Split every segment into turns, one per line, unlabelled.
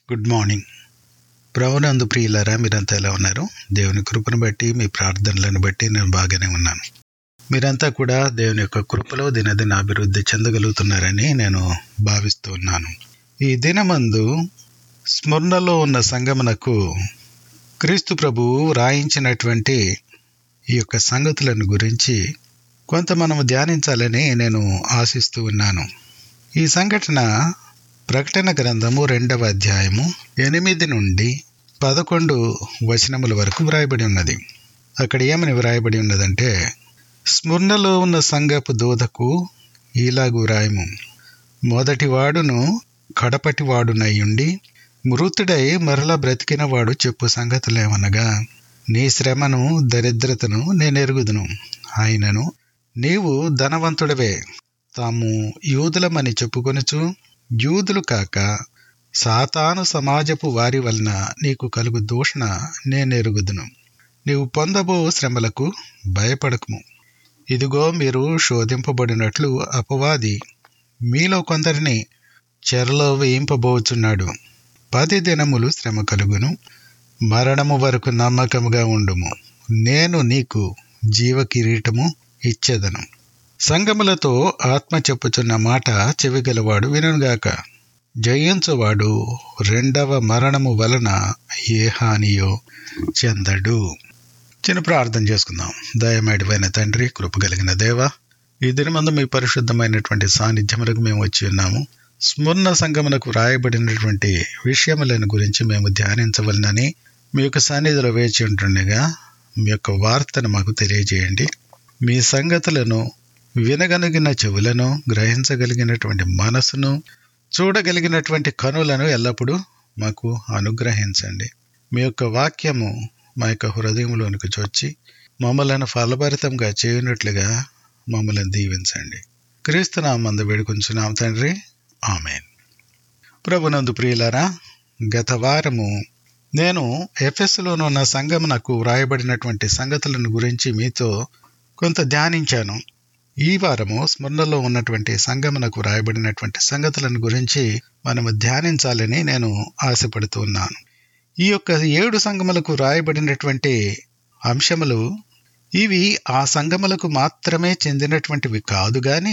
good morning ప్రభునందు ప్రియులారా మీరంతా ఎలా ఉన్నారు దేవుని కృపను బట్టి మీ ప్రార్థనలను బట్టి నేను బాగానే ఉన్నాను మీరంతా కూడా దేవుని యొక్క కృపలో దినదిన అభివృద్ధి చెందగలుగుతున్నారని నేను భావిస్తూ ఉన్నాను ఈ దినమందు స్మరణలో ఉన్న సంగమనకు క్రీస్తు ప్రభువు రాయించినటువంటి ఈ యొక్క సంగతులను గురించి కొంత మనము ధ్యానించాలని నేను ఆశిస్తూ ఉన్నాను ఈ సంఘటన ప్రకటన గ్రంథము రెండవ అధ్యాయము ఎనిమిది నుండి పదకొండు వచనముల వరకు వ్రాయబడి ఉన్నది అక్కడ ఏమని వ్రాయబడి ఉన్నదంటే స్మరణలో ఉన్న సంగపు దూదకు ఇలాగు వ్రాయము మొదటి వాడును కడపటి వాడునయ్యుండి మృతుడై మరలా బ్రతికిన వాడు చెప్పు సంగతులేమనగా నీ శ్రమను దరిద్రతను నేనెరుగుదును ఆయనను నీవు ధనవంతుడవే తాము యూదులమని చెప్పుకొనుచు యూదులు కాక సాతాను సమాజపు వారి వలన నీకు కలుగు దూషణ నేనెరుగుదును నీవు పొందబో శ్రమలకు భయపడకము ఇదిగో మీరు శోధింపబడినట్లు అపవాది మీలో కొందరిని చెరలో వేయింపబోచున్నాడు పది దినములు శ్రమ కలుగును మరణము వరకు నమ్మకముగా ఉండుము నేను నీకు జీవ కిరీటము ఇచ్చేదను సంగములతో ఆత్మ చెప్పుచున్న మాట చెవిగలవాడు వినుగాక జయించువాడు రెండవ మరణము వలన ఏ హానియో చెందడు చిన్న ప్రార్థన చేసుకుందాం దయమేడివైన తండ్రి కృప కలిగిన దేవ ఈ దినమందు మీ పరిశుద్ధమైనటువంటి సాన్నిధ్యములకు మేము వచ్చి ఉన్నాము స్మరణ సంగమునకు వ్రాయబడినటువంటి విషయములను గురించి మేము ధ్యానించవలనని మీ యొక్క సన్నిధిలో వేచి ఉంటుండగా మీ యొక్క వార్తను మాకు తెలియజేయండి మీ సంగతులను వినగలిగిన చెవులను గ్రహించగలిగినటువంటి మనసును చూడగలిగినటువంటి కనులను ఎల్లప్పుడూ మాకు అనుగ్రహించండి మీ యొక్క వాక్యము మా యొక్క హృదయంలోనికి చొచ్చి మమ్మలను ఫలభరితంగా చేయనట్లుగా మమ్మల్ని దీవించండి క్రీస్తునామందు వేడుకొంచున్నాం తండ్రి ఆమెన్ ప్రభునందు ప్రియులారా గత వారము నేను ఎఫ్ఎస్లోనున్న సంగమునకు వ్రాయబడినటువంటి సంగతులను గురించి మీతో కొంత ధ్యానించాను ఈ వారము స్మరణలో ఉన్నటువంటి సంగమునకు వ్రాయబడినటువంటి సంగతులను గురించి మనము ధ్యానించాలని నేను ఆశపడుతూ ఉన్నాను ఈ యొక్క ఏడు సంగములకు వ్రాయబడినటువంటి అంశములు ఇవి ఆ సంగములకు మాత్రమే చెందినటువంటివి కాదు గాని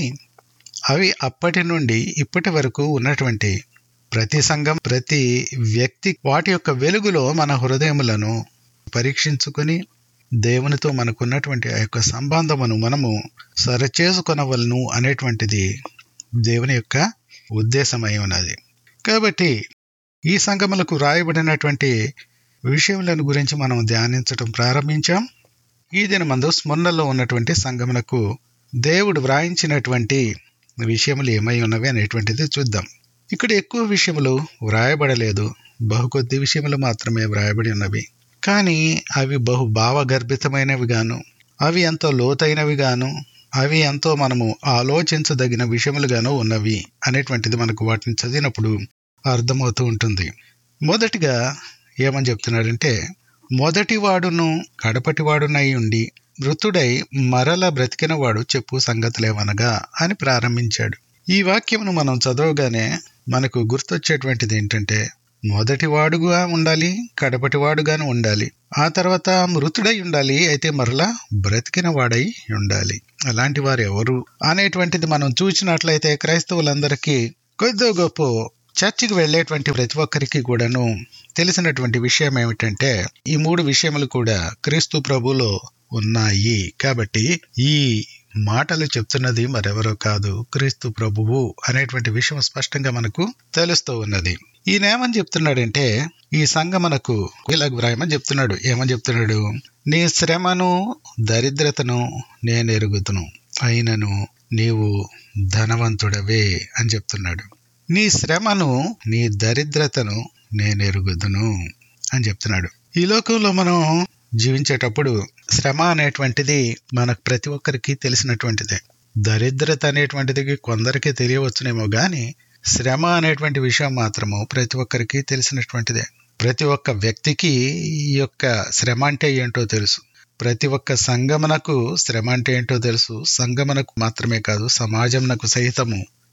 అవి అప్పటి నుండి ఇప్పటి వరకు ఉన్నటువంటి ప్రతి సంఘం ప్రతి వ్యక్తి వాటి యొక్క వెలుగులో మన హృదయములను పరీక్షించుకొని దేవునితో మనకున్నటువంటి ఆ యొక్క సంబంధమును మనము సరిచేసుకొనవలను అనేటువంటిది దేవుని యొక్క ఉద్దేశమై ఉన్నది కాబట్టి ఈ సంగములకు రాయబడినటువంటి విషయములను గురించి మనం ధ్యానించడం ప్రారంభించాం ఈ దినమందు స్మరణలో ఉన్నటువంటి సంగమునకు దేవుడు వ్రాయించినటువంటి విషయములు ఏమై ఉన్నవి అనేటువంటిది చూద్దాం ఇక్కడ ఎక్కువ విషయములు వ్రాయబడలేదు బహు కొద్ది విషయములు మాత్రమే వ్రాయబడి ఉన్నవి కానీ అవి బహు భావగర్భితమైనవి గాను అవి ఎంతో లోతైనవి గాను అవి ఎంతో మనము ఆలోచించదగిన విషయములుగాను ఉన్నవి అనేటువంటిది మనకు వాటిని చదివినప్పుడు అర్థమవుతూ ఉంటుంది మొదటిగా ఏమని చెప్తున్నాడంటే మొదటి వాడును కడపటి వాడునై ఉండి మృతుడై మరల బ్రతికిన వాడు చెప్పు సంగతులేమనగా అని ప్రారంభించాడు ఈ వాక్యమును మనం చదవగానే మనకు గుర్తొచ్చేటువంటిది ఏంటంటే మొదటి వాడుగా ఉండాలి కడపటి వాడుగాను ఉండాలి ఆ తర్వాత మృతుడై ఉండాలి అయితే మరలా బ్రతికిన వాడై ఉండాలి అలాంటి వారు ఎవరు అనేటువంటిది మనం చూసినట్లయితే క్రైస్తవులందరికీ కొద్దో గొప్ప చర్చికి వెళ్ళేటువంటి ప్రతి ఒక్కరికి కూడాను తెలిసినటువంటి విషయం ఏమిటంటే ఈ మూడు విషయములు కూడా క్రీస్తు ప్రభులో ఉన్నాయి కాబట్టి ఈ మాటలు చెప్తున్నది మరెవరో కాదు క్రీస్తు ప్రభువు అనేటువంటి విషయం స్పష్టంగా మనకు తెలుస్తూ ఉన్నది ఈయన ఏమని చెప్తున్నాడంటే ఈ సంగమనకు ఇలాగ వ్రాయమని చెప్తున్నాడు ఏమని చెప్తున్నాడు నీ శ్రమను దరిద్రతను నేను ఎరుగుతును అయినను నీవు ధనవంతుడవే అని చెప్తున్నాడు నీ శ్రమను నీ దరిద్రతను నేను ఎరుగుదును అని చెప్తున్నాడు ఈ లోకంలో మనం జీవించేటప్పుడు శ్రమ అనేటువంటిది మనకు ప్రతి ఒక్కరికి తెలిసినటువంటిదే దరిద్రత అనేటువంటిది కొందరికి తెలియవచ్చునేమో గాని శ్రమ అనేటువంటి విషయం మాత్రము ప్రతి ఒక్కరికి తెలిసినటువంటిదే ప్రతి ఒక్క వ్యక్తికి ఈ యొక్క శ్రమ అంటే ఏంటో తెలుసు ప్రతి ఒక్క సంగమనకు శ్రమ అంటే ఏంటో తెలుసు సంగమనకు మాత్రమే కాదు సమాజమునకు సహితము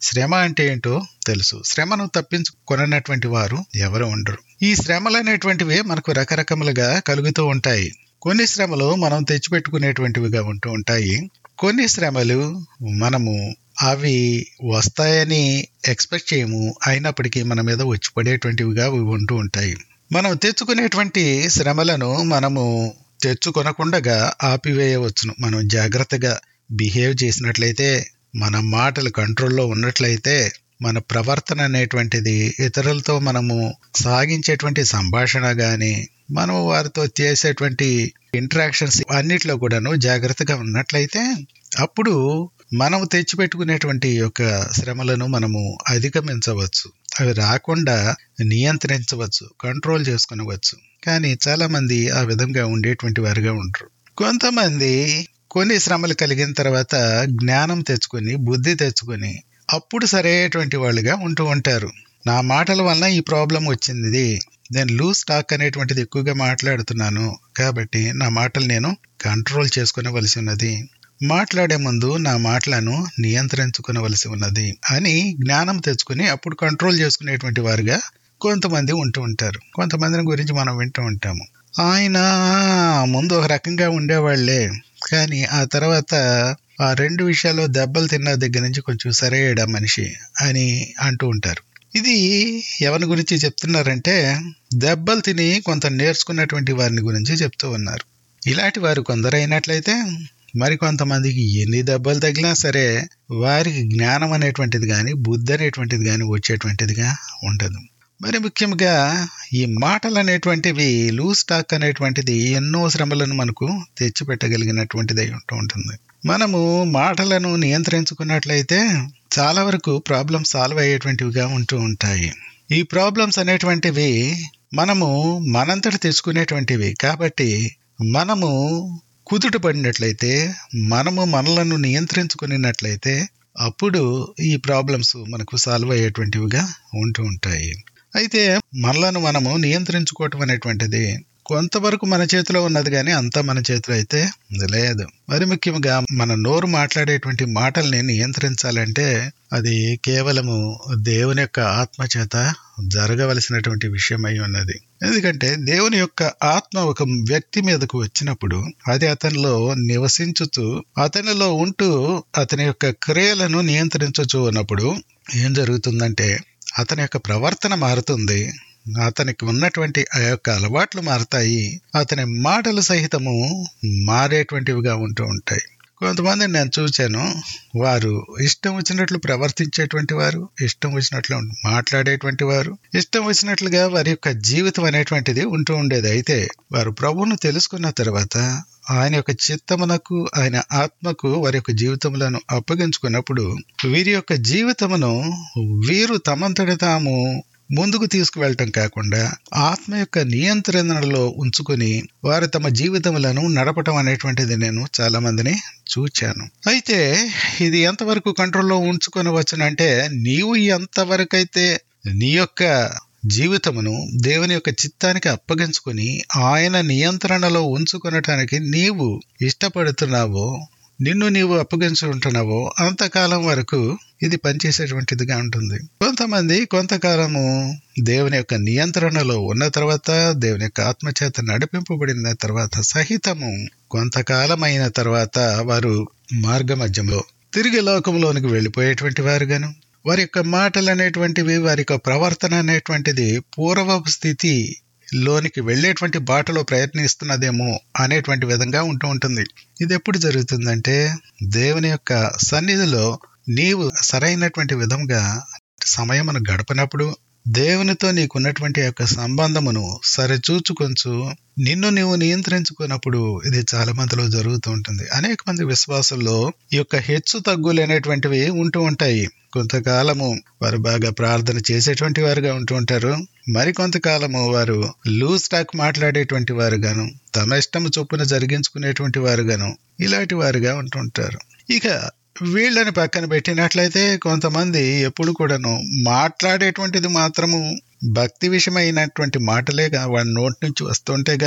శ్రమ అంటే ఏంటో తెలుసు శ్రమను తప్పించుకొనటువంటి వారు ఎవరు ఉండరు ఈ శ్రమలు అనేటువంటివి మనకు రకరకములుగా కలుగుతూ ఉంటాయి కొన్ని శ్రమలు మనం తెచ్చిపెట్టుకునేటువంటివిగా ఉంటూ ఉంటాయి కొన్ని శ్రమలు మనము అవి వస్తాయని ఎక్స్పెక్ట్ చేయము అయినప్పటికీ మన మీద వచ్చి పడేటువంటివిగా అవి ఉంటూ ఉంటాయి మనం తెచ్చుకునేటువంటి శ్రమలను మనము తెచ్చుకొనకుండగా ఆపివేయవచ్చును మనం జాగ్రత్తగా బిహేవ్ చేసినట్లయితే మన మాటలు కంట్రోల్లో ఉన్నట్లయితే మన ప్రవర్తన అనేటువంటిది ఇతరులతో మనము సాగించేటువంటి సంభాషణ గాని మనం వారితో చేసేటువంటి ఇంటరాక్షన్స్ అన్నిట్లో కూడాను జాగ్రత్తగా ఉన్నట్లయితే అప్పుడు మనం తెచ్చిపెట్టుకునేటువంటి యొక్క శ్రమలను మనము అధిగమించవచ్చు అవి రాకుండా నియంత్రించవచ్చు కంట్రోల్ చేసుకునవచ్చు కానీ చాలా మంది ఆ విధంగా ఉండేటువంటి వారుగా ఉంటారు కొంతమంది కొన్ని శ్రమలు కలిగిన తర్వాత జ్ఞానం తెచ్చుకొని బుద్ధి తెచ్చుకొని అప్పుడు సరైనటువంటి వాళ్ళుగా ఉంటూ ఉంటారు నా మాటల వలన ఈ ప్రాబ్లం వచ్చింది నేను లూజ్ టాక్ అనేటువంటిది ఎక్కువగా మాట్లాడుతున్నాను కాబట్టి నా మాటలు నేను కంట్రోల్ చేసుకునవలసి ఉన్నది మాట్లాడే ముందు నా మాటలను నియంత్రించుకునవలసి ఉన్నది అని జ్ఞానం తెచ్చుకుని అప్పుడు కంట్రోల్ చేసుకునేటువంటి వారుగా కొంతమంది ఉంటూ ఉంటారు కొంతమందిని గురించి మనం వింటూ ఉంటాము ఆయన ముందు ఒక రకంగా ఉండేవాళ్లే కానీ ఆ తర్వాత ఆ రెండు విషయాల్లో దెబ్బలు తిన్న దగ్గర నుంచి కొంచెం సరైన మనిషి అని అంటూ ఉంటారు ఇది ఎవరి గురించి చెప్తున్నారంటే దెబ్బలు తిని కొంత నేర్చుకున్నటువంటి వారిని గురించి చెప్తూ ఉన్నారు ఇలాంటి వారు కొందరైనట్లయితే మరి కొంతమందికి ఎన్ని దెబ్బలు తగిలినా సరే వారికి జ్ఞానం అనేటువంటిది కానీ బుద్ధి అనేటువంటిది కానీ వచ్చేటువంటిదిగా ఉండదు మరి ముఖ్యంగా ఈ మాటలు అనేటువంటివి లూజ్ టాక్ అనేటువంటిది ఎన్నో శ్రమలను మనకు తెచ్చిపెట్టగలిగినటువంటిది అయి ఉంటూ ఉంటుంది మనము మాటలను నియంత్రించుకున్నట్లయితే చాలా వరకు ప్రాబ్లమ్స్ సాల్వ్ అయ్యేటువంటివిగా ఉంటూ ఉంటాయి ఈ ప్రాబ్లమ్స్ అనేటువంటివి మనము మనంతట తెచ్చుకునేటువంటివి కాబట్టి మనము కుదుట పడినట్లయితే మనము మనలను నియంత్రించుకున్నట్లయితే అప్పుడు ఈ ప్రాబ్లమ్స్ మనకు సాల్వ్ అయ్యేటువంటివిగా ఉంటూ ఉంటాయి అయితే మనలను మనము నియంత్రించుకోవటం అనేటువంటిది కొంతవరకు మన చేతిలో ఉన్నది కానీ అంతా మన చేతిలో అయితే లేదు మరి ముఖ్యంగా మన నోరు మాట్లాడేటువంటి మాటల్ని నియంత్రించాలంటే అది కేవలము దేవుని యొక్క ఆత్మ చేత జరగవలసినటువంటి విషయం అయి ఉన్నది ఎందుకంటే దేవుని యొక్క ఆత్మ ఒక వ్యక్తి మీదకు వచ్చినప్పుడు అది అతనిలో నివసించుతూ అతనిలో ఉంటూ అతని యొక్క క్రియలను నియంత్రించచ్చు అన్నప్పుడు ఏం జరుగుతుందంటే అతని యొక్క ప్రవర్తన మారుతుంది అతనికి ఉన్నటువంటి ఆ యొక్క అలవాట్లు మారుతాయి అతని మాటలు సహితము మారేటువంటివిగా ఉంటూ ఉంటాయి కొంతమంది నేను చూశాను వారు ఇష్టం వచ్చినట్లు ప్రవర్తించేటువంటి వారు ఇష్టం వచ్చినట్లు మాట్లాడేటువంటి వారు ఇష్టం వచ్చినట్లుగా వారి యొక్క జీవితం అనేటువంటిది ఉంటూ ఉండేది అయితే వారు ప్రభువును తెలుసుకున్న తర్వాత ఆయన యొక్క చిత్తమునకు ఆయన ఆత్మకు వారి యొక్క జీవితములను అప్పగించుకున్నప్పుడు వీరి యొక్క జీవితమును వీరు తమంతట తాము ముందుకు తీసుకువెళ్ళటం కాకుండా ఆత్మ యొక్క నియంత్రణలో ఉంచుకుని వారు తమ జీవితములను నడపటం అనేటువంటిది నేను చాలా మందిని చూచాను అయితే ఇది ఎంతవరకు కంట్రోల్లో ఉంచుకొనవచ్చునంటే నీవు ఎంతవరకు అయితే నీ యొక్క జీవితమును దేవుని యొక్క చిత్తానికి అప్పగించుకుని ఆయన నియంత్రణలో ఉంచుకొనటానికి నీవు ఇష్టపడుతున్నావో నిన్ను నీవు అప్పగించుకుంటున్నావో అంతకాలం వరకు ఇది పనిచేసేటువంటిదిగా ఉంటుంది కొంతమంది కొంతకాలము దేవుని యొక్క నియంత్రణలో ఉన్న తర్వాత దేవుని యొక్క ఆత్మచేత నడిపింపబడిన తర్వాత సహితము కొంతకాలమైన తర్వాత వారు మార్గ మధ్యంలో తిరిగి లోకంలోనికి వెళ్ళిపోయేటువంటి వారుగాను వారి యొక్క మాటలు అనేటువంటివి వారి యొక్క ప్రవర్తన అనేటువంటిది పూర్వపు స్థితి లోనికి వెళ్ళేటువంటి బాటలో ప్రయత్నిస్తున్నదేమో అనేటువంటి విధంగా ఉంటూ ఉంటుంది ఇది ఎప్పుడు జరుగుతుందంటే దేవుని యొక్క సన్నిధిలో నీవు సరైనటువంటి విధంగా సమయమును గడపనప్పుడు దేవునితో నీకున్నటువంటి యొక్క సంబంధమును సరిచూచుకొంచు నిన్ను నీవు నియంత్రించుకున్నప్పుడు ఇది చాలా మందిలో జరుగుతూ ఉంటుంది అనేక మంది విశ్వాసుల్లో ఈ యొక్క హెచ్చు తగ్గులు అనేటువంటివి ఉంటూ ఉంటాయి కొంతకాలము వారు బాగా ప్రార్థన చేసేటువంటి వారుగా ఉంటూ ఉంటారు మరి కొంతకాలము వారు లూజ్ టాక్ మాట్లాడేటువంటి వారుగాను తమ ఇష్టము చొప్పున జరిగించుకునేటువంటి వారుగాను ఇలాంటి వారుగా ఉంటుంటారు ఇక వీళ్ళని పక్కన పెట్టినట్లయితే కొంతమంది ఎప్పుడు కూడాను మాట్లాడేటువంటిది మాత్రము భక్తి విషయమైనటువంటి మాటలే వాడి నోటి నుంచి వస్తుంటే గాని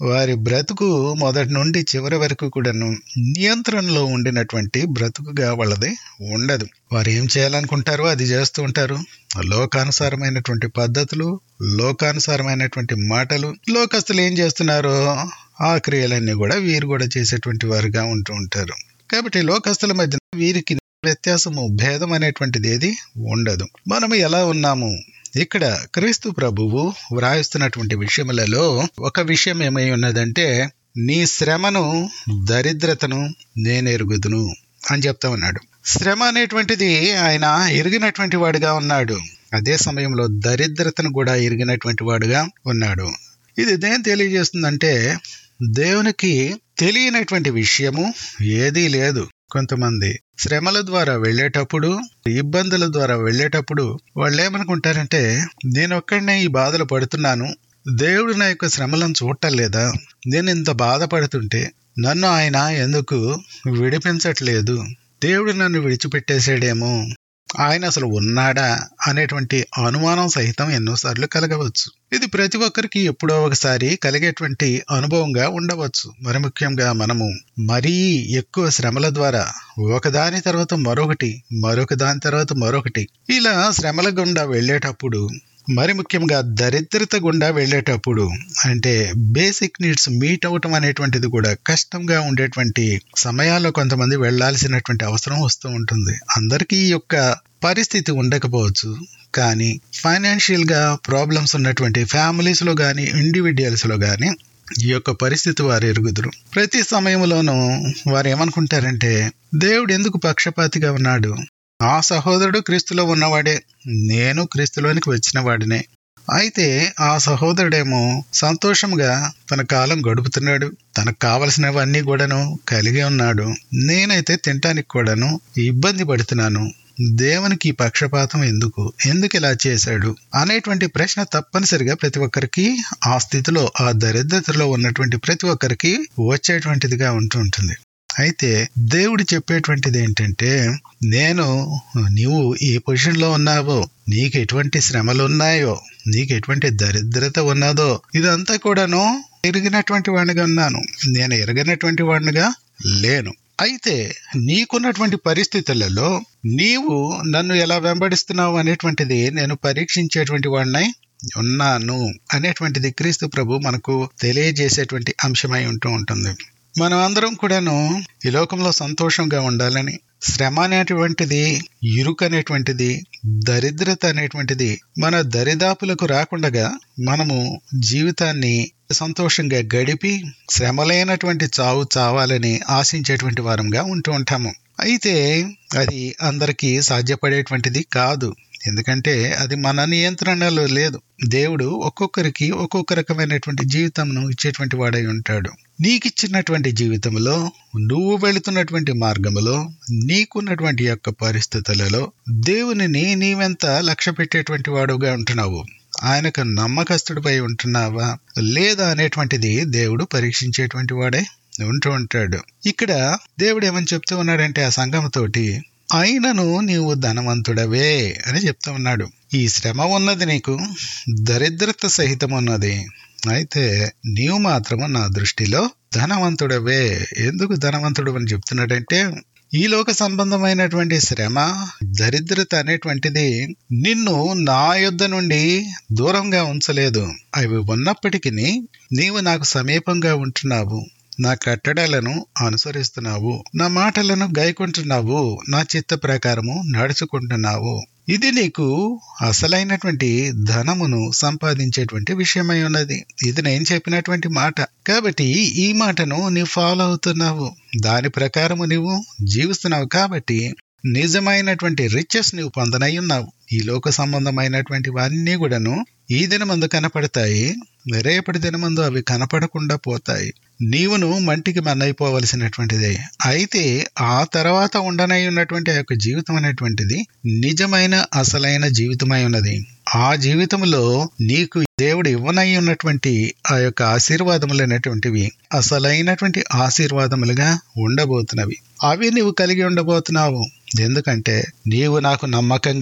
వారి బ్రతుకు మొదటి నుండి చివరి వరకు కూడాను నియంత్రణలో ఉండినటువంటి బ్రతుకుగా వాళ్ళది ఉండదు వారు ఏం చేయాలనుకుంటారో అది చేస్తూ ఉంటారు లోకానుసారమైనటువంటి పద్ధతులు లోకానుసారమైనటువంటి మాటలు లోకస్తులు ఏం చేస్తున్నారో ఆ క్రియలన్నీ కూడా వీరు కూడా చేసేటువంటి వారుగా ఉంటూ ఉంటారు కాబట్టి లోకస్తుల మధ్య వీరికి వ్యత్యాసము భేదం అనేటువంటిది ఏది ఉండదు మనము ఎలా ఉన్నాము ఇక్కడ క్రీస్తు ప్రభువు వ్రాయిస్తున్నటువంటి విషయములలో ఒక విషయం ఏమై ఉన్నదంటే నీ శ్రమను దరిద్రతను నేను ఎరుగుదును అని చెప్తా ఉన్నాడు శ్రమ అనేటువంటిది ఆయన ఎరిగినటువంటి వాడుగా ఉన్నాడు అదే సమయంలో దరిద్రతను కూడా ఎరిగినటువంటి వాడుగా ఉన్నాడు ఇది దేని తెలియజేస్తుందంటే దేవునికి తెలియనటువంటి విషయము ఏదీ లేదు కొంతమంది శ్రమల ద్వారా వెళ్ళేటప్పుడు ఇబ్బందుల ద్వారా వెళ్ళేటప్పుడు వాళ్ళు ఏమనుకుంటారంటే నేను ఒక్కడనే ఈ బాధలు పడుతున్నాను దేవుడు నా యొక్క శ్రమలను చూడటం లేదా నేను ఇంత బాధపడుతుంటే నన్ను ఆయన ఎందుకు విడిపించట్లేదు దేవుడు నన్ను విడిచిపెట్టేసాడేమో ఆయన అసలు ఉన్నాడా అనేటువంటి అనుమానం సహితం ఎన్నోసార్లు కలగవచ్చు ఇది ప్రతి ఒక్కరికి ఎప్పుడో ఒకసారి కలిగేటువంటి అనుభవంగా ఉండవచ్చు మరి ముఖ్యంగా మనము మరీ ఎక్కువ శ్రమల ద్వారా ఒకదాని తర్వాత మరొకటి మరొక దాని తర్వాత మరొకటి ఇలా శ్రమల గుండా వెళ్ళేటప్పుడు మరి ముఖ్యంగా దరిద్రత గుండా వెళ్ళేటప్పుడు అంటే బేసిక్ నీడ్స్ మీట్ అవటం అనేటువంటిది కూడా కష్టంగా ఉండేటువంటి సమయాల్లో కొంతమంది వెళ్లాల్సినటువంటి అవసరం వస్తూ ఉంటుంది అందరికీ ఈ యొక్క పరిస్థితి ఉండకపోవచ్చు కానీ ఫైనాన్షియల్ గా ప్రాబ్లమ్స్ ఉన్నటువంటి ఫ్యామిలీస్ లో కానీ ఇండివిజువల్స్ లో కానీ ఈ యొక్క పరిస్థితి వారు ఎరుగుదురు ప్రతి సమయంలోనూ వారు ఏమనుకుంటారంటే దేవుడు ఎందుకు పక్షపాతిగా ఉన్నాడు ఆ సహోదరుడు క్రీస్తులో ఉన్నవాడే నేను క్రీస్తులోనికి వచ్చిన వాడినే అయితే ఆ సహోదరుడేమో సంతోషంగా తన కాలం గడుపుతున్నాడు తనకు కావలసినవన్నీ కూడాను కలిగి ఉన్నాడు నేనైతే తినటానికి కూడాను ఇబ్బంది పడుతున్నాను దేవునికి ఈ పక్షపాతం ఎందుకు ఎందుకు ఇలా చేశాడు అనేటువంటి ప్రశ్న తప్పనిసరిగా ప్రతి ఒక్కరికి ఆ స్థితిలో ఆ దరిద్రతలో ఉన్నటువంటి ప్రతి ఒక్కరికి వచ్చేటువంటిదిగా ఉంటూ ఉంటుంది అయితే దేవుడు చెప్పేటువంటిది ఏంటంటే నేను నీవు ఏ పొజిషన్లో ఉన్నావో నీకు ఎటువంటి శ్రమలు ఉన్నాయో నీకు ఎటువంటి దరిద్రత ఉన్నదో ఇదంతా కూడాను ఎరిగినటువంటి వాడిగా ఉన్నాను నేను ఎరగనటువంటి వాడినిగా లేను అయితే నీకున్నటువంటి పరిస్థితులలో నీవు నన్ను ఎలా వెంబడిస్తున్నావు అనేటువంటిది నేను పరీక్షించేటువంటి వాడినై ఉన్నాను అనేటువంటిది క్రీస్తు ప్రభు మనకు తెలియజేసేటువంటి అంశమై ఉంటూ ఉంటుంది మనం అందరం కూడాను ఈ లోకంలో సంతోషంగా ఉండాలని శ్రమ అనేటువంటిది ఇరుకు అనేటువంటిది దరిద్రత అనేటువంటిది మన దరిదాపులకు రాకుండగా మనము జీవితాన్ని సంతోషంగా గడిపి శ్రమలైనటువంటి చావు చావాలని ఆశించేటువంటి వారంగా ఉంటూ ఉంటాము అయితే అది అందరికీ సాధ్యపడేటువంటిది కాదు ఎందుకంటే అది మన నియంత్రణలో లేదు దేవుడు ఒక్కొక్కరికి ఒక్కొక్క రకమైనటువంటి జీవితంను ఇచ్చేటువంటి వాడై ఉంటాడు నీకిచ్చినటువంటి జీవితంలో నువ్వు వెళుతున్నటువంటి మార్గంలో నీకున్నటువంటి యొక్క పరిస్థితులలో దేవునిని నీవెంత లక్ష్య పెట్టేటువంటి వాడుగా ఉంటున్నావు ఆయనకు నమ్మకస్తుడిపై ఉంటున్నావా లేదా అనేటువంటిది దేవుడు పరీక్షించేటువంటి వాడే ఉంటూ ఉంటాడు ఇక్కడ దేవుడు ఏమని చెప్తూ ఉన్నాడంటే ఆ సంఘంతోటి అయినను నీవు ధనవంతుడవే అని చెప్తూ ఉన్నాడు ఈ శ్రమ ఉన్నది నీకు దరిద్రత సహితం ఉన్నది అయితే నీవు మాత్రము నా దృష్టిలో ధనవంతుడవే ఎందుకు ధనవంతుడు అని చెప్తున్నాడంటే ఈ లోక సంబంధమైనటువంటి శ్రమ దరిద్రత అనేటువంటిది నిన్ను నా యొద్ద నుండి దూరంగా ఉంచలేదు అవి ఉన్నప్పటికీ నీవు నాకు సమీపంగా ఉంటున్నావు నా కట్టడాలను అనుసరిస్తున్నావు నా మాటలను గైకుంటున్నావు నా చిత్త ప్రకారము నడుచుకుంటున్నావు ఇది నీకు అసలైనటువంటి ధనమును సంపాదించేటువంటి విషయమై ఉన్నది ఇది నేను చెప్పినటువంటి మాట కాబట్టి ఈ మాటను నీవు ఫాలో అవుతున్నావు దాని ప్రకారము నీవు జీవిస్తున్నావు కాబట్టి నిజమైనటువంటి రిచెస్ నీవు పొందనై ఉన్నావు ఈ లోక సంబంధమైనటువంటివన్నీ కూడాను ఈ దినమందు కనపడతాయి రేపటి దినమందు అవి కనపడకుండా పోతాయి నీవును మంటికి మన్నైపోవలసినటువంటిదే అయితే ఆ తర్వాత ఉండనై ఉన్నటువంటి ఆ యొక్క జీవితం అనేటువంటిది నిజమైన అసలైన జీవితమై ఉన్నది ఆ జీవితంలో నీకు దేవుడు ఇవ్వనై ఉన్నటువంటి ఆ యొక్క ఆశీర్వాదములు అనేటువంటివి అసలైనటువంటి ఆశీర్వాదములుగా ఉండబోతున్నవి అవి నీవు కలిగి ఉండబోతున్నావు ఎందుకంటే నీవు నాకు నమ్మకంగా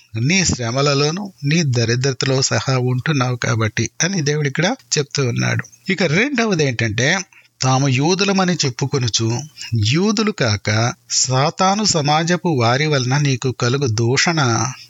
నీ శ్రమలలోను నీ దరిద్రతలో సహా ఉంటున్నావు కాబట్టి అని దేవుడు ఇక్కడ చెప్తూ ఉన్నాడు ఇక రెండవది ఏంటంటే తాము యూదులమని చెప్పుకొనుచు యూదులు కాక సాతాను సమాజపు వారి వలన నీకు కలుగు దూషణ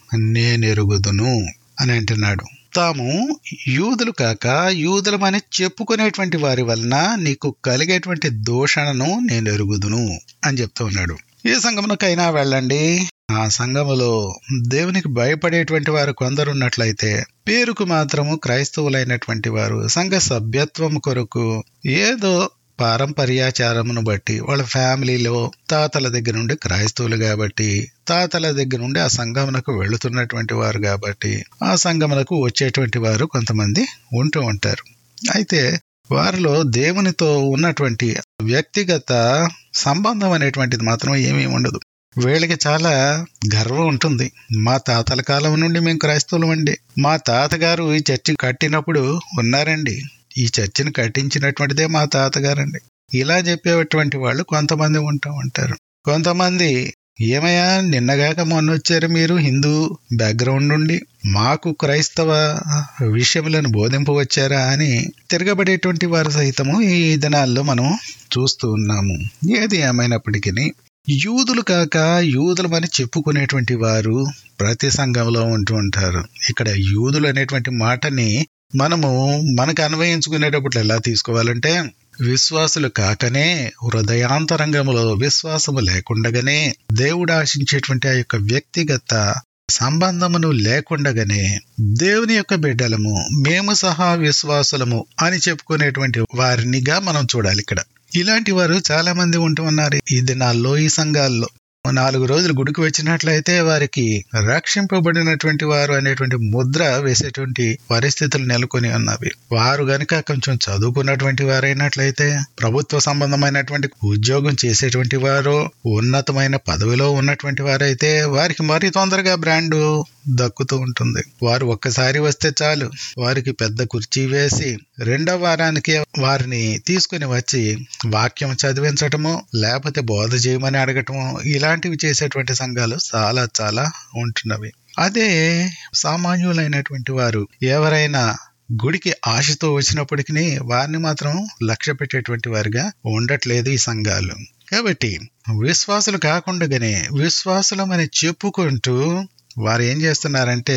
నేనెరుగుదును అని అంటున్నాడు తాము యూదులు కాక యూదులమని చెప్పుకునేటువంటి వారి వలన నీకు కలిగేటువంటి దూషణను నేను ఎరుగుదును అని చెప్తూ ఉన్నాడు ఏ సంఘమునకైనా వెళ్ళండి ఆ సంఘములో దేవునికి భయపడేటువంటి వారు కొందరు ఉన్నట్లయితే పేరుకు మాత్రము క్రైస్తవులైనటువంటి వారు సంఘ సభ్యత్వం కొరకు ఏదో పారంపర్యాచారమును బట్టి వాళ్ళ ఫ్యామిలీలో తాతల దగ్గర నుండి క్రైస్తవులు కాబట్టి తాతల దగ్గర నుండి ఆ సంఘమునకు వెళుతున్నటువంటి వారు కాబట్టి ఆ సంఘమునకు వచ్చేటువంటి వారు కొంతమంది ఉంటూ ఉంటారు అయితే వారిలో దేవునితో ఉన్నటువంటి వ్యక్తిగత సంబంధం అనేటువంటిది మాత్రం ఏమీ ఉండదు వీళ్ళకి చాలా గర్వం ఉంటుంది మా తాతల కాలం నుండి మేము క్రైస్తవులు అండి మా తాతగారు ఈ చర్చి కట్టినప్పుడు ఉన్నారండి ఈ చర్చిని కట్టించినటువంటిదే మా తాతగారండి ఇలా చెప్పేటువంటి వాళ్ళు కొంతమంది ఉంటూ ఉంటారు కొంతమంది ఏమయ్యా నిన్నగాక మొన్న వచ్చారు మీరు హిందూ బ్యాక్గ్రౌండ్ నుండి మాకు క్రైస్తవ విషయములను బోధింపవచ్చారా అని తిరగబడేటువంటి వారు సహితము ఈ దినాల్లో మనం చూస్తూ ఉన్నాము ఏది ఏమైనప్పటికీ యూదులు కాక యూదులమని చెప్పుకునేటువంటి వారు ప్రతి సంఘంలో ఉంటూ ఉంటారు ఇక్కడ యూదులు అనేటువంటి మాటని మనము మనకు అన్వయించుకునేటప్పుడు ఎలా తీసుకోవాలంటే విశ్వాసులు కాకనే హృదయాంతరంగంలో విశ్వాసము లేకుండగానే దేవుడు ఆశించేటువంటి ఆ యొక్క వ్యక్తిగత సంబంధమును లేకుండగానే దేవుని యొక్క బిడ్డలము మేము సహా విశ్వాసులము అని చెప్పుకునేటువంటి వారినిగా మనం చూడాలి ఇక్కడ ఇలాంటి వారు చాలా మంది ఉంటూ ఉన్నారు ఈ దినాల్లో ఈ సంఘాల్లో నాలుగు రోజులు గుడికి వచ్చినట్లయితే వారికి రక్షింపబడినటువంటి వారు అనేటువంటి ముద్ర వేసేటువంటి పరిస్థితులు నెలకొని ఉన్నవి వారు గనుక కొంచెం చదువుకున్నటువంటి వారైనట్లయితే ప్రభుత్వ సంబంధమైనటువంటి ఉద్యోగం చేసేటువంటి వారు ఉన్నతమైన పదవిలో ఉన్నటువంటి వారైతే వారికి మరీ తొందరగా బ్రాండ్ దక్కుతూ ఉంటుంది వారు ఒక్కసారి వస్తే చాలు వారికి పెద్ద కుర్చీ వేసి రెండవ వారానికి వారిని తీసుకుని వచ్చి వాక్యం చదివించటము లేకపోతే బోధ చేయమని అడగటము ఇలాంటివి చేసేటువంటి సంఘాలు చాలా చాలా ఉంటున్నవి అదే సామాన్యులైనటువంటి వారు ఎవరైనా గుడికి ఆశతో వచ్చినప్పటికీ వారిని మాత్రం లక్ష్య పెట్టేటువంటి వారిగా ఉండట్లేదు ఈ సంఘాలు కాబట్టి విశ్వాసులు కాకుండానే విశ్వాసులమని చెప్పుకుంటూ వారు ఏం చేస్తున్నారంటే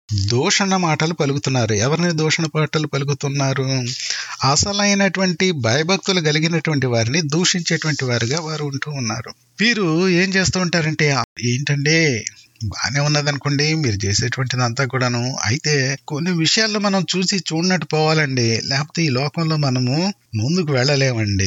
దూషణ మాటలు పలుకుతున్నారు ఎవరిని దూషణ మాటలు పలుకుతున్నారు అసలైనటువంటి భయభక్తులు కలిగినటువంటి వారిని దూషించేటువంటి వారుగా వారు ఉంటూ ఉన్నారు వీరు ఏం చేస్తూ ఉంటారంటే ఏంటంటే బాగానే ఉన్నదనుకోండి మీరు చేసేటువంటిది అంతా కూడాను అయితే కొన్ని విషయాల్లో మనం చూసి చూడనట్టు పోవాలండి లేకపోతే ఈ లోకంలో మనము ముందుకు వెళ్ళలేమండి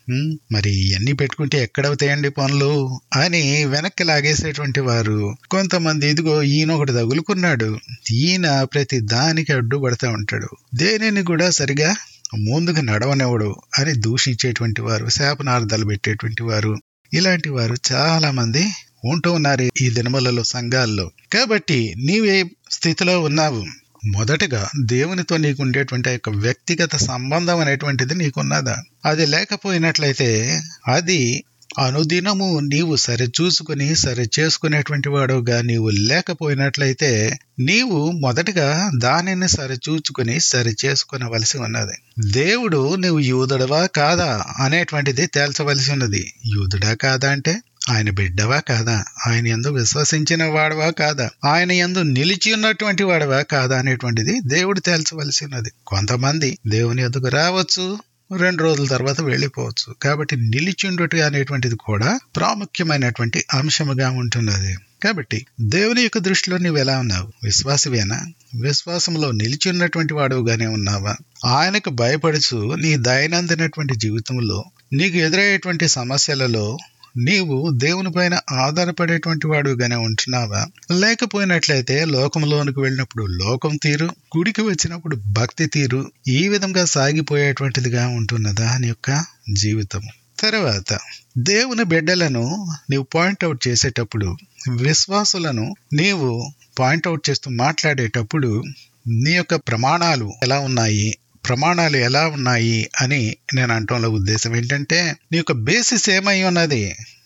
మరి ఇవన్నీ పెట్టుకుంటే ఎక్కడవుతాయండి పనులు అని వెనక్కి లాగేసేటువంటి వారు కొంతమంది ఇదిగో ఈయన ఒకటి తగులుకున్నాడు ఈయన ప్రతి దానికి అడ్డుపడతా ఉంటాడు దేనిని కూడా సరిగా ముందుకు నడవనివ్వడు అని దూషించేటువంటి వారు శాపనార్థాలు పెట్టేటువంటి వారు ఇలాంటి వారు చాలా మంది ఉంటూ ఉన్నారు ఈ దినములలో సంఘాల్లో కాబట్టి నీవే స్థితిలో ఉన్నావు మొదటగా దేవునితో నీకు ఉండేటువంటి ఆ యొక్క వ్యక్తిగత సంబంధం అనేటువంటిది నీకున్నదా అది లేకపోయినట్లయితే అది అనుదినము నీవు సరి చూసుకుని సరి చేసుకునేటువంటి వాడుగా నీవు లేకపోయినట్లయితే నీవు మొదటగా దానిని సరి చూచుకుని సరి చేసుకునవలసి ఉన్నది దేవుడు నువ్వు యూదుడవా కాదా అనేటువంటిది తేల్చవలసి ఉన్నది యూదుడా కాదా అంటే ఆయన బిడ్డవా కాదా ఆయన ఎందు విశ్వసించిన వాడవా కాదా ఆయన ఎందు నిలిచి ఉన్నటువంటి వాడవా కాదా అనేటువంటిది దేవుడు తేల్చవలసి ఉన్నది కొంతమంది దేవుని ఎదుగు రావచ్చు రెండు రోజుల తర్వాత వెళ్ళిపోవచ్చు కాబట్టి నిలిచిండుట అనేటువంటిది కూడా ప్రాముఖ్యమైనటువంటి అంశముగా ఉంటున్నది కాబట్టి దేవుని యొక్క దృష్టిలో నువ్వు ఎలా ఉన్నావు విశ్వాసవేనా విశ్వాసంలో నిలిచి ఉన్నటువంటి వాడుగానే ఉన్నావా ఆయనకు భయపడుచు నీ దైనందినటువంటి జీవితంలో నీకు ఎదురయ్యేటువంటి సమస్యలలో నీవు దేవుని పైన ఆధారపడేటువంటి వాడుగానే ఉంటున్నావా లేకపోయినట్లయితే లోకంలోనికి వెళ్ళినప్పుడు లోకం తీరు గుడికి వచ్చినప్పుడు భక్తి తీరు ఈ విధంగా సాగిపోయేటువంటిదిగా ఉంటున్నదా అని యొక్క జీవితం తర్వాత దేవుని బిడ్డలను నీవు పాయింట్అవుట్ చేసేటప్పుడు విశ్వాసులను నీవు పాయింట్అవుట్ చేస్తూ మాట్లాడేటప్పుడు నీ యొక్క ప్రమాణాలు ఎలా ఉన్నాయి ప్రమాణాలు ఎలా ఉన్నాయి అని నేను అంటంలో ఉద్దేశం ఏంటంటే నీ యొక్క బేసిస్ ఏమై ఉన్నది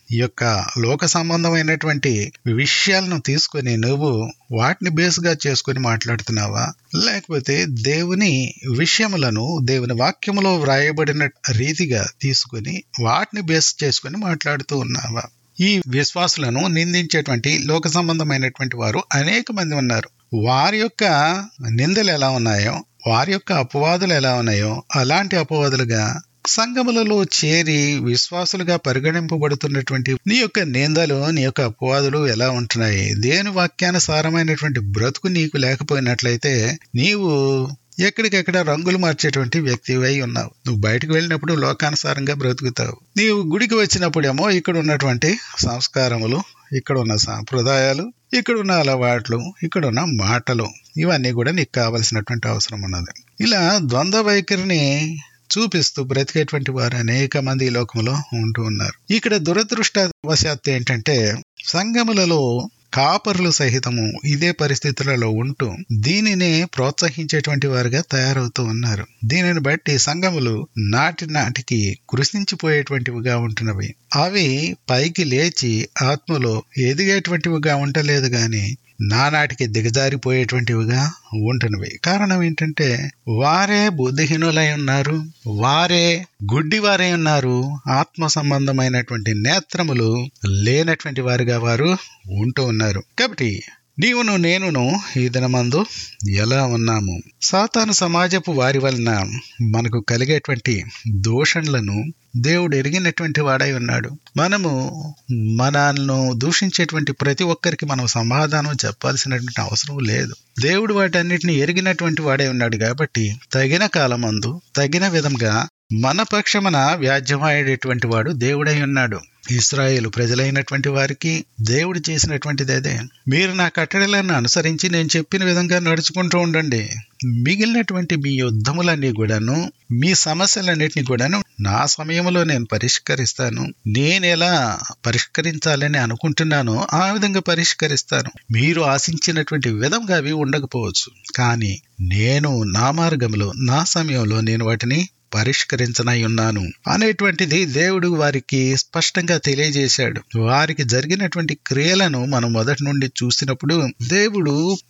ఈ యొక్క లోక సంబంధమైనటువంటి విషయాలను తీసుకొని నువ్వు వాటిని బేస్గా చేసుకొని మాట్లాడుతున్నావా లేకపోతే దేవుని విషయములను దేవుని వాక్యములో వ్రాయబడిన రీతిగా తీసుకొని వాటిని బేస్ చేసుకొని మాట్లాడుతూ ఉన్నావా ఈ విశ్వాసులను నిందించేటువంటి లోక సంబంధమైనటువంటి వారు అనేక మంది ఉన్నారు వారి యొక్క నిందలు ఎలా ఉన్నాయో వారి యొక్క అపవాదులు ఎలా ఉన్నాయో అలాంటి అపవాదులుగా సంఘములలో చేరి విశ్వాసులుగా పరిగణింపబడుతున్నటువంటి నీ యొక్క నిందలు నీ యొక్క అపవాదులు ఎలా ఉంటున్నాయి దేని వాక్యానుసారమైనటువంటి బ్రతుకు నీకు లేకపోయినట్లయితే నీవు ఎక్కడికెక్కడ రంగులు మార్చేటువంటి వ్యక్తివై ఉన్నావు నువ్వు బయటకు వెళ్ళినప్పుడు లోకానుసారంగా బ్రతుకుతావు నీవు గుడికి వచ్చినప్పుడేమో ఇక్కడ ఉన్నటువంటి సంస్కారములు ఇక్కడ ఉన్న సాంప్రదాయాలు ఇక్కడ ఉన్న అలవాట్లు ఇక్కడ ఉన్న మాటలు ఇవన్నీ కూడా నీకు కావలసినటువంటి అవసరం ఉన్నది ఇలా ద్వంద్వ వైఖరిని చూపిస్తూ బ్రతికేటువంటి వారు అనేక మంది ఈ లోకంలో ఉంటూ ఉన్నారు ఇక్కడ దురదృష్టవశాత్తు ఏంటంటే సంఘములలో కాపరులు సహితము ఇదే పరిస్థితులలో ఉంటూ దీనిని ప్రోత్సహించేటువంటి వారుగా తయారవుతూ ఉన్నారు దీనిని బట్టి సంఘములు నాటి నాటికి కృషించిపోయేటువంటివిగా ఉంటున్నవి అవి పైకి లేచి ఆత్మలో ఎదిగేటువంటివిగా ఉండలేదు గాని నానాటికి దిగజారిపోయేటువంటివిగా ఉంటున్నవి కారణం ఏంటంటే వారే బుద్ధిహీనులై ఉన్నారు వారే గుడ్డివారై ఉన్నారు ఆత్మ సంబంధమైనటువంటి నేత్రములు లేనటువంటి వారిగా వారు ఉంటూ ఉన్నారు కాబట్టి నీవును నేనును ఈ దినమందు ఎలా ఉన్నాము సాతాను సమాజపు వారి వలన మనకు కలిగేటువంటి దూషణలను దేవుడు ఎరిగినటువంటి వాడై ఉన్నాడు మనము మనల్ని దూషించేటువంటి ప్రతి ఒక్కరికి మనం సమాధానం చెప్పాల్సినటువంటి అవసరం లేదు దేవుడు వాటన్నిటిని ఎరిగినటువంటి వాడై ఉన్నాడు కాబట్టి తగిన కాలమందు తగిన విధంగా మన పక్షమున వ్యాజ్యమాడేటువంటి వాడు దేవుడై ఉన్నాడు ఇస్రాయేలు ప్రజలైనటువంటి వారికి దేవుడు చేసినటువంటిది అదే మీరు నా కట్టడలను అనుసరించి నేను చెప్పిన విధంగా నడుచుకుంటూ ఉండండి మిగిలినటువంటి మీ యుద్ధములన్నీ కూడాను మీ సమస్యలన్నిటిని కూడాను నా సమయంలో నేను పరిష్కరిస్తాను నేను ఎలా పరిష్కరించాలని అనుకుంటున్నానో ఆ విధంగా పరిష్కరిస్తాను మీరు ఆశించినటువంటి విధంగా అవి ఉండకపోవచ్చు కానీ నేను నా మార్గంలో నా సమయంలో నేను వాటిని పరిష్కరించనై ఉన్నాను అనేటువంటిది దేవుడు వారికి స్పష్టంగా తెలియజేశాడు వారికి జరిగినటువంటి క్రియలను మనం మొదటి నుండి చూసినప్పుడు దేవుడు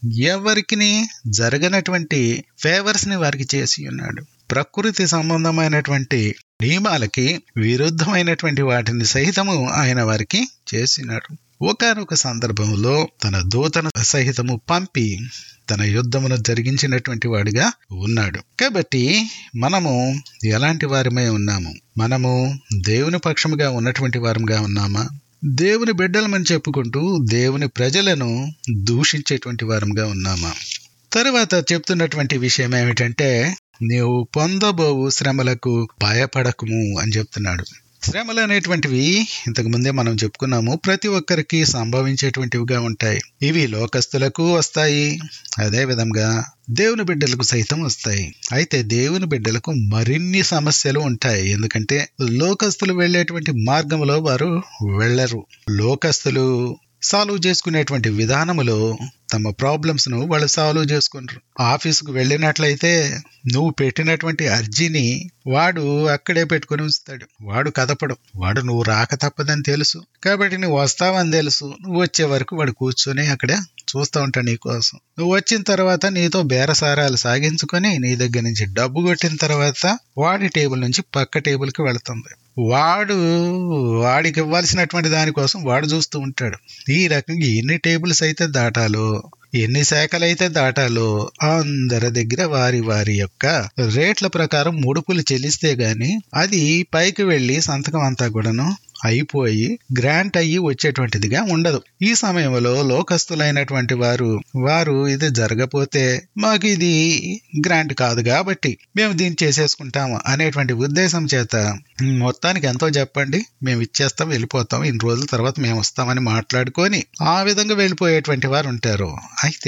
ఎవరికి జరగనటువంటి ఫేవర్స్ ని వారికి చేసి ఉన్నాడు ప్రకృతి సంబంధమైనటువంటి నియమాలకి విరుద్ధమైనటువంటి వాటిని సహితము ఆయన వారికి చేసినాడు ఒకనొక సందర్భంలో తన దూతను సహితము పంపి తన యుద్ధమును జరిగించినటువంటి వాడిగా ఉన్నాడు కాబట్టి మనము ఎలాంటి వారమై ఉన్నాము మనము దేవుని పక్షముగా ఉన్నటువంటి వారంగా ఉన్నామా దేవుని బిడ్డలమని చెప్పుకుంటూ దేవుని ప్రజలను దూషించేటువంటి వారంగా ఉన్నామా తరువాత చెప్తున్నటువంటి విషయం ఏమిటంటే నీవు పొందబోవు శ్రమలకు భయపడకుము అని చెప్తున్నాడు శ్రమలు అనేటువంటివి ఇంతకు ముందే మనం చెప్పుకున్నాము ప్రతి ఒక్కరికి సంభవించేటువంటివిగా ఉంటాయి ఇవి లోకస్తులకు వస్తాయి అదే విధంగా దేవుని బిడ్డలకు సైతం వస్తాయి అయితే దేవుని బిడ్డలకు మరిన్ని సమస్యలు ఉంటాయి ఎందుకంటే లోకస్తులు వెళ్ళేటువంటి మార్గంలో వారు వెళ్ళరు లోకస్తులు సాల్వ్ చేసుకునేటువంటి విధానములో తమ ప్రాబ్లమ్స్ ను వాళ్ళు సాల్వ్ చేసుకుంటారు ఆఫీసుకు వెళ్ళినట్లయితే నువ్వు పెట్టినటువంటి అర్జీని వాడు అక్కడే పెట్టుకుని ఉంచుతాడు వాడు కదపడు వాడు నువ్వు రాక తప్పదని తెలుసు కాబట్టి నువ్వు వస్తావని తెలుసు నువ్వు వచ్చే వరకు వాడు కూర్చొని అక్కడ చూస్తూ ఉంటాడు నీ కోసం నువ్వు వచ్చిన తర్వాత నీతో బేరసారాలు సాగించుకొని నీ దగ్గర నుంచి డబ్బు కొట్టిన తర్వాత వాడి టేబుల్ నుంచి పక్క టేబుల్కి వెళుతుంది వాడు వాడికి ఇవ్వాల్సినటువంటి దానికోసం వాడు చూస్తూ ఉంటాడు ఈ రకంగా ఎన్ని టేబుల్స్ అయితే దాటాలో ఎన్ని శాఖలు అయితే దాటాలో అందరి దగ్గర వారి వారి యొక్క రేట్ల ప్రకారం ముడుపులు చెల్లిస్తే గాని అది పైకి వెళ్లి సంతకం అంతా కూడాను అయిపోయి గ్రాంట్ అయ్యి వచ్చేటువంటిదిగా ఉండదు ఈ సమయంలో లోకస్తులైనటువంటి వారు వారు ఇది జరగపోతే మాకు ఇది గ్రాంట్ కాదు కాబట్టి మేము దీన్ని చేసేసుకుంటాము అనేటువంటి ఉద్దేశం చేత మొత్తానికి ఎంతో చెప్పండి మేము ఇచ్చేస్తాం వెళ్ళిపోతాం ఇన్ని రోజుల తర్వాత మేము వస్తామని మాట్లాడుకొని ఆ విధంగా వెళ్ళిపోయేటువంటి వారు ఉంటారు అయితే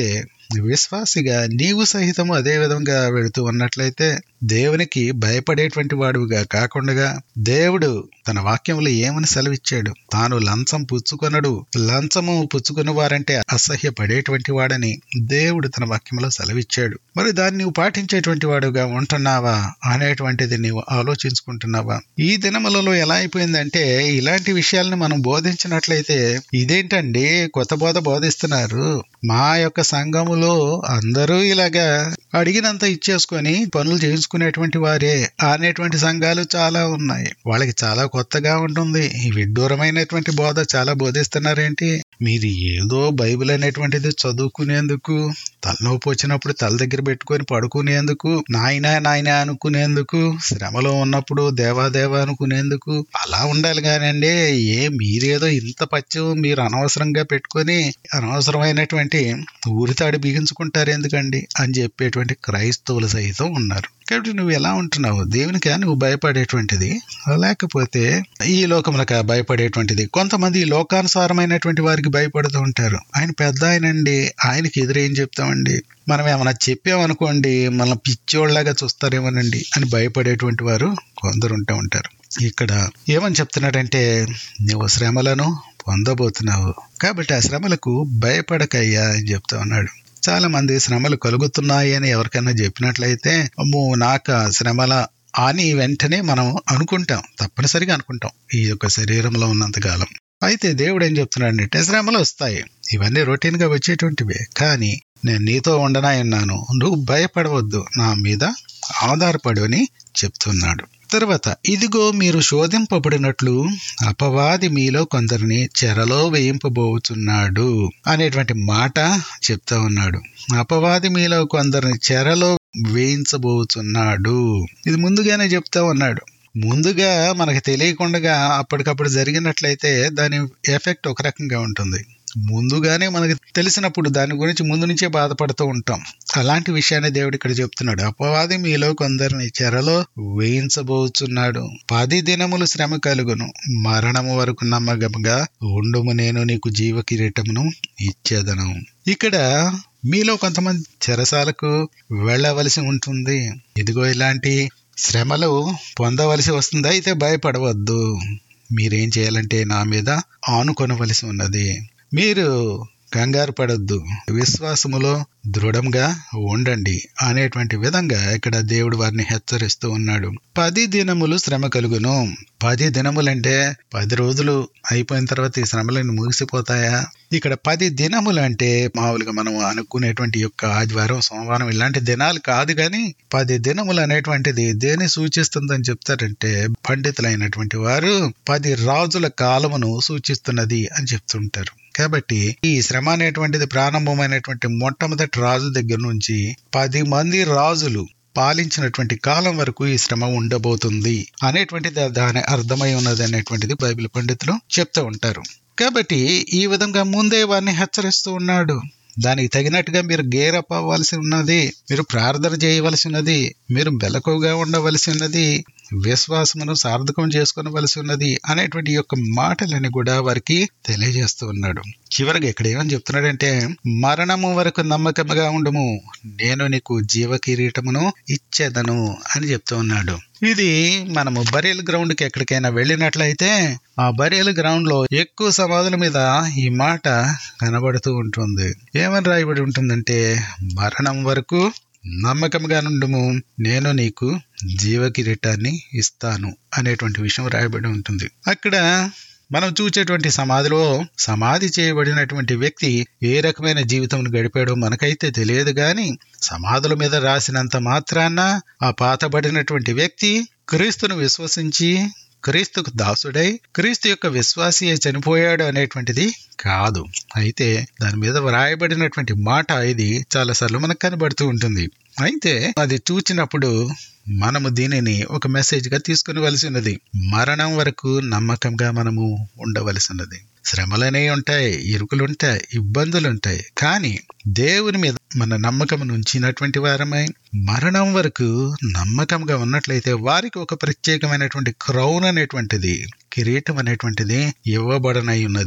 విశ్వాసిగా నీవు సహితము అదే విధంగా వెళుతూ ఉన్నట్లయితే దేవునికి భయపడేటువంటి వాడుగా కాకుండా దేవుడు తన వాక్యంలో ఏమని సెలవిచ్చాడు తాను లంచం పుచ్చుకొనడు లంచము పుచ్చుకుని వారంటే అసహ్యపడేటువంటి వాడని దేవుడు తన వాక్యంలో సెలవిచ్చాడు మరి దాన్ని నీవు పాటించేటువంటి వాడుగా ఉంటున్నావా అనేటువంటిది నీవు ఆలోచించుకుంటున్నావా ఈ దినములలో ఎలా అయిపోయిందంటే ఇలాంటి విషయాలను మనం బోధించినట్లయితే ఇదేంటండి కొత్త బోధ బోధిస్తున్నారు మా యొక్క సంఘములో అందరూ ఇలాగా అడిగినంత ఇచ్చేసుకొని పనులు చేయించుకునేటువంటి వారే అనేటువంటి సంఘాలు చాలా ఉన్నాయి వాళ్ళకి చాలా కొత్తగా ఉంటుంది ఈ విడ్డూరమైనటువంటి బోధ చాలా బోధిస్తున్నారేంటి మీరు ఏదో బైబిల్ అనేటువంటిది చదువుకునేందుకు తలనొప్పి వచ్చినప్పుడు తల దగ్గర పెట్టుకొని పడుకునేందుకు నాయన నాయన అనుకునేందుకు శ్రమలో ఉన్నప్పుడు దేవాదేవా అనుకునేందుకు అలా ఉండాలి కానండి ఏ మీరేదో ఇంత పచ్చం మీరు అనవసరంగా పెట్టుకొని అనవసరమైనటువంటి ఊరితాడి బిగించుకుంటారు ఎందుకండి అని చెప్పేటువంటి క్రైస్తవులు సైతం ఉన్నారు కాబట్టి నువ్వు ఎలా ఉంటున్నావు దేవునికా నువ్వు భయపడేటువంటిది లేకపోతే ఈ లోకములకు భయపడేటువంటిది కొంతమంది ఈ లోకానుసారమైనటువంటి వారికి భయపడుతూ ఉంటారు ఆయన పెద్ద ఆయనండి ఆయనకి ఎదురేం చెప్తామండి మనం ఏమైనా చెప్పామనుకోండి మన పిచ్చోళ్ళలాగా చూస్తారేమోనండి అని భయపడేటువంటి వారు కొందరు ఉంటూ ఉంటారు ఇక్కడ ఏమని చెప్తున్నాడంటే నువ్వు శ్రమలను పొందబోతున్నావు కాబట్టి ఆ శ్రమలకు భయపడకయ్యా అని చెప్తా ఉన్నాడు చాలా మంది శ్రమలు కలుగుతున్నాయి అని ఎవరికైనా చెప్పినట్లయితే అమ్మో నాక శ్రమల అని వెంటనే మనం అనుకుంటాం తప్పనిసరిగా అనుకుంటాం ఈ యొక్క శరీరంలో ఉన్నంత కాలం అయితే దేవుడు ఏం చెప్తున్నాడంటే శ్రమలు వస్తాయి ఇవన్నీ రొటీన్ గా వచ్చేటువంటివే కానీ నేను నీతో ఉండనా ఉన్నాను నువ్వు భయపడవద్దు నా మీద ఆధారపడు అని చెప్తున్నాడు తర్వాత ఇదిగో మీరు శోధింపబడినట్లు అపవాది మీలో కొందరిని చెరలో వేయింపబోతున్నాడు అనేటువంటి మాట చెప్తా ఉన్నాడు అపవాది మీలో కొందరిని చెరలో వేయించబోతున్నాడు ఇది ముందుగానే చెప్తా ఉన్నాడు ముందుగా మనకు తెలియకుండా అప్పటికప్పుడు జరిగినట్లయితే దాని ఎఫెక్ట్ ఒక రకంగా ఉంటుంది ముందుగానే మనకు తెలిసినప్పుడు దాని గురించి ముందు నుంచే బాధపడుతూ ఉంటాం అలాంటి విషయాన్ని దేవుడు ఇక్కడ చెప్తున్నాడు అపవాది మీలో కొందరిని చెరలో వేయించబోతున్నాడు పది దినములు శ్రమ కలుగును మరణము వరకు నమ్మకంగా ఉండుము నేను నీకు జీవ కిరీటమును ఇచ్చేదను ఇక్కడ మీలో కొంతమంది చెరసాలకు వెళ్ళవలసి ఉంటుంది ఇదిగో ఇలాంటి శ్రమలు పొందవలసి వస్తుంది అయితే భయపడవద్దు మీరేం చేయాలంటే నా మీద ఆనుకొనవలసి ఉన్నది మీరు కంగారు పడొద్దు విశ్వాసములో దృఢంగా ఉండండి అనేటువంటి విధంగా ఇక్కడ దేవుడు వారిని హెచ్చరిస్తూ ఉన్నాడు పది దినములు శ్రమ కలుగును పది దినములంటే పది రోజులు అయిపోయిన తర్వాత ఈ శ్రమలను ముగిసిపోతాయా ఇక్కడ పది దినములు అంటే మామూలుగా మనం అనుకునేటువంటి యొక్క ఆదివారం సోమవారం ఇలాంటి దినాలు కాదు కానీ పది దినములు అనేటువంటిది దేని సూచిస్తుందని చెప్తారంటే పండితులైనటువంటి వారు పది రాజుల కాలమును సూచిస్తున్నది అని చెప్తుంటారు కాబట్టి ఈ శ్రమ అనేటువంటిది ప్రారంభమైనటువంటి మొట్టమొదటి రాజు దగ్గర నుంచి పది మంది రాజులు పాలించినటువంటి కాలం వరకు ఈ శ్రమ ఉండబోతుంది అనేటువంటిది దాని అర్థమై ఉన్నది అనేటువంటిది బైబిల్ పండితులు చెప్తూ ఉంటారు కాబట్టి ఈ విధంగా ముందే వారిని హెచ్చరిస్తూ ఉన్నాడు దానికి తగినట్టుగా మీరు గేరప్ అవ్వాల్సి ఉన్నది మీరు ప్రార్థన చేయవలసి ఉన్నది మీరు బెలకుగా ఉండవలసి ఉన్నది విశ్వాసమును సార్థకం చేసుకోవలసి ఉన్నది అనేటువంటి యొక్క మాటలని కూడా వారికి తెలియజేస్తూ ఉన్నాడు చివరిగా ఇక్కడ ఏమని చెప్తున్నాడంటే మరణము వరకు నమ్మకముగా ఉండము నేను నీకు జీవ కిరీటమును ఇచ్చేదను అని చెప్తూ ఉన్నాడు ఇది మనము బరియల్ గ్రౌండ్ కి ఎక్కడికైనా వెళ్ళినట్లయితే ఆ బరియల్ గ్రౌండ్ లో ఎక్కువ సమాధుల మీద ఈ మాట కనబడుతూ ఉంటుంది ఏమని రాయబడి ఉంటుందంటే మరణం వరకు నమ్మకంగా నుండుము నేను నీకు జీవ కిరీటాన్ని ఇస్తాను అనేటువంటి విషయం రాయబడి ఉంటుంది అక్కడ మనం చూచేటువంటి సమాధిలో సమాధి చేయబడినటువంటి వ్యక్తి ఏ రకమైన జీవితం గడిపాడో మనకైతే తెలియదు గాని సమాధుల మీద రాసినంత మాత్రాన ఆ పాతబడినటువంటి వ్యక్తి క్రీస్తును విశ్వసించి క్రీస్తుకు దాసుడై క్రీస్తు యొక్క విశ్వాసి చనిపోయాడు అనేటువంటిది కాదు అయితే దాని మీద వ్రాయబడినటువంటి మాట ఇది చాలాసార్లు మనకు కనబడుతూ ఉంటుంది అయితే అది చూచినప్పుడు మనము దీనిని ఒక మెసేజ్ గా తీసుకునివలసినది మరణం వరకు నమ్మకంగా మనము ఉండవలసినది శ్రమలనే ఉంటాయి ఇరుకులుంటాయి ఇబ్బందులుంటాయి కానీ దేవుని మీద మన నమ్మకం ఉంచినటువంటి వారమై మరణం వరకు నమ్మకంగా ఉన్నట్లయితే వారికి ఒక ప్రత్యేకమైనటువంటి క్రౌన్ అనేటువంటిది కిరీటం అనేటువంటిది ఇవ్వబడనై ఉన్నది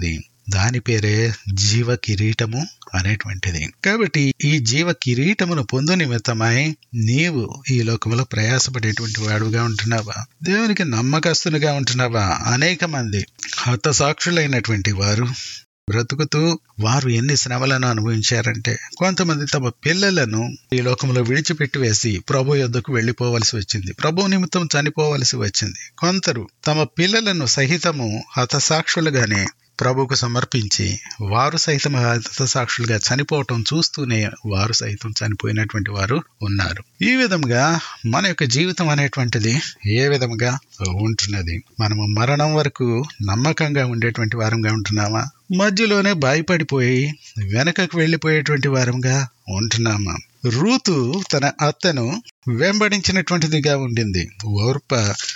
దాని పేరే జీవ కిరీటము అనేటువంటిది కాబట్టి ఈ జీవ కిరీటమును పొందు నిమిత్తమై నీవు ఈ లోకంలో ప్రయాసపడేటువంటి వాడుగా ఉంటున్నావా దేవునికి నమ్మకస్తునిగా ఉంటున్నావా అనేక మంది హతసాక్షులైనటువంటి వారు బ్రతుకుతూ వారు ఎన్ని శ్రమలను అనుభవించారంటే కొంతమంది తమ పిల్లలను ఈ లోకంలో విడిచిపెట్టి వేసి ప్రభు యొద్దకు వెళ్లిపోవలసి వచ్చింది ప్రభు నిమిత్తం చనిపోవలసి వచ్చింది కొందరు తమ పిల్లలను సహితము హతసాక్షులుగానే ప్రభుకు సమర్పించి వారు సైతం హతసాక్షులుగా చనిపోవటం చూస్తూనే వారు సైతం చనిపోయినటువంటి వారు ఉన్నారు ఈ విధంగా మన యొక్క జీవితం అనేటువంటిది ఏ విధంగా ఉంటున్నది మనము మరణం వరకు నమ్మకంగా ఉండేటువంటి వారంగా ఉంటున్నామా మధ్యలోనే భయపడిపోయి వెనకకు వెళ్లిపోయేటువంటి వారంగా ఉంటున్నామా రూతు తన అత్తను వెంబడించినటువంటిదిగా ఉండింది ఓర్ప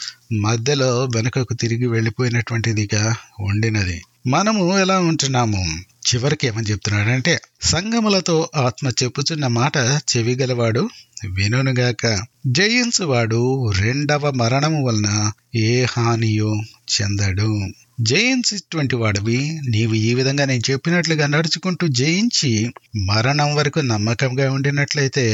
మధ్యలో వెనుకకు తిరిగి వెళ్ళిపోయినటువంటిదిగా ఉండినది మనము ఎలా ఉంటున్నాము చివరికి ఏమని చెప్తున్నాడంటే సంగములతో ఆత్మ చెప్పుచున్న మాట చెవిగలవాడు వినుగాక జయించువాడు రెండవ మరణము వలన ఏ హానియో చెందడు జయించేటువంటి వాడివి నీవు ఈ విధంగా నేను చెప్పినట్లుగా నడుచుకుంటూ జయించి మరణం వరకు నమ్మకంగా ఉండినట్లయితే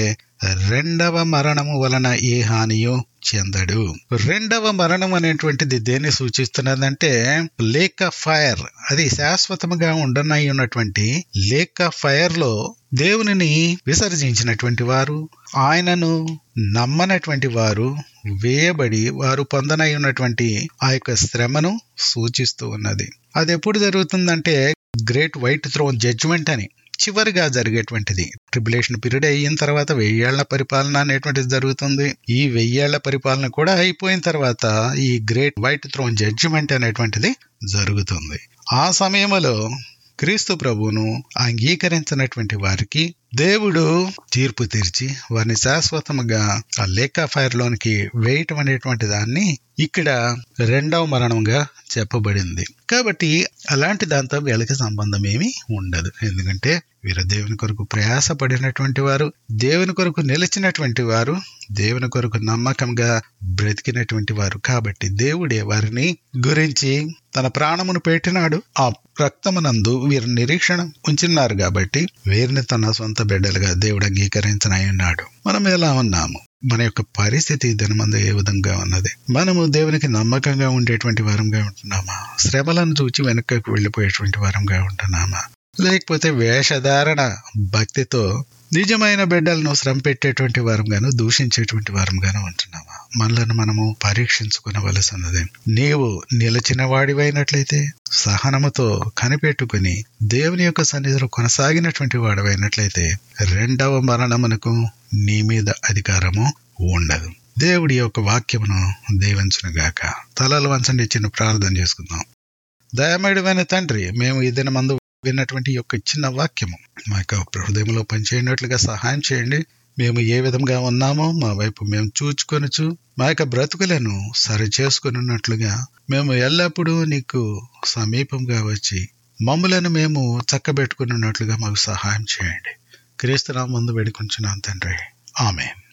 రెండవ మరణము వలన ఏ హానియో చెందడు రెండవ మరణం అనేటువంటిది దేన్ని సూచిస్తున్నదంటే లేక్ ఆఫ్ ఫైర్ అది శాశ్వతముగా ఉండనై ఉన్నటువంటి లేక్ ఆఫ్ ఫైర్ లో దేవునిని విసర్జించినటువంటి వారు ఆయనను నమ్మనటువంటి వారు వేయబడి వారు పొందనై ఉన్నటువంటి ఆ యొక్క శ్రమను సూచిస్తూ ఉన్నది అది ఎప్పుడు జరుగుతుందంటే గ్రేట్ వైట్ థ్రోన్ జడ్జిమెంట్ అని చివరిగా జరిగేటువంటిది ట్రిబులేషన్ పీరియడ్ అయిన తర్వాత వెయ్యేళ్ల పరిపాలన అనేటువంటిది జరుగుతుంది ఈ వెయ్యేళ్ల పరిపాలన కూడా అయిపోయిన తర్వాత ఈ గ్రేట్ వైట్ థ్రోన్ జడ్జిమెంట్ అనేటువంటిది జరుగుతుంది ఆ సమయంలో క్రీస్తు ప్రభువును అంగీకరించినటువంటి వారికి దేవుడు తీర్పు తీర్చి వారిని శాశ్వతముగా ఆ లేక ఫైర్ లోనికి వేయటం అనేటువంటి దాన్ని ఇక్కడ రెండవ మరణంగా చెప్పబడింది కాబట్టి అలాంటి దాంతో వీళ్ళకి సంబంధం ఏమీ ఉండదు ఎందుకంటే వీరు దేవుని కొరకు ప్రయాసపడినటువంటి వారు దేవుని కొరకు నిలిచినటువంటి వారు దేవుని కొరకు నమ్మకంగా బ్రతికినటువంటి వారు కాబట్టి దేవుడే వారిని గురించి తన ప్రాణమును పెట్టినాడు ఆ రక్తమునందు వీరు నిరీక్షణ ఉంచున్నారు కాబట్టి వీరిని తన సొంత బిడ్డలుగా దేవుడు అంగీకరించనై ఉన్నాడు మనం ఎలా ఉన్నాము మన యొక్క పరిస్థితి దినమందు ఏ విధంగా ఉన్నది మనము దేవునికి నమ్మకంగా ఉండేటువంటి వారంగా ఉంటున్నామా శ్రమలను చూచి వెనుకకు వెళ్ళిపోయేటువంటి వారంగా ఉంటున్నామా లేకపోతే వేషధారణ భక్తితో నిజమైన బిడ్డలను శ్రమ పెట్టేటువంటి వారంగాను దూషించేటువంటి వారంగాను ఉంటున్నామా మనలను మనము పరీక్షించుకునవలసినది నీవు నిలిచిన వాడివైనట్లయితే సహనముతో కనిపెట్టుకుని దేవుని యొక్క సన్నిధిలో కొనసాగినటువంటి వాడివైనట్లయితే రెండవ మరణమునకు నీ మీద అధికారము ఉండదు దేవుడి యొక్క వాక్యమును దీవించునుగాక తలలు వంచండి చిన్న ప్రార్థన చేసుకుందాం దయమేడమైన తండ్రి మేము ఈ దినమందు విన్నటువంటి యొక్క చిన్న వాక్యము మా యొక్క హృదయంలో పనిచేయనట్లుగా సహాయం చేయండి మేము ఏ విధంగా ఉన్నామో మా వైపు మేము చూచుకొనచ్చు మా యొక్క బ్రతుకులను సరి చేసుకున్నట్లుగా మేము ఎల్లప్పుడూ నీకు సమీపంగా వచ్చి మమ్ములను మేము చక్కబెట్టుకున్నట్లుగా మాకు సహాయం చేయండి క్రీస్తునామ ముందు వేడుకుంటున్నాం తండ్రి ఆమె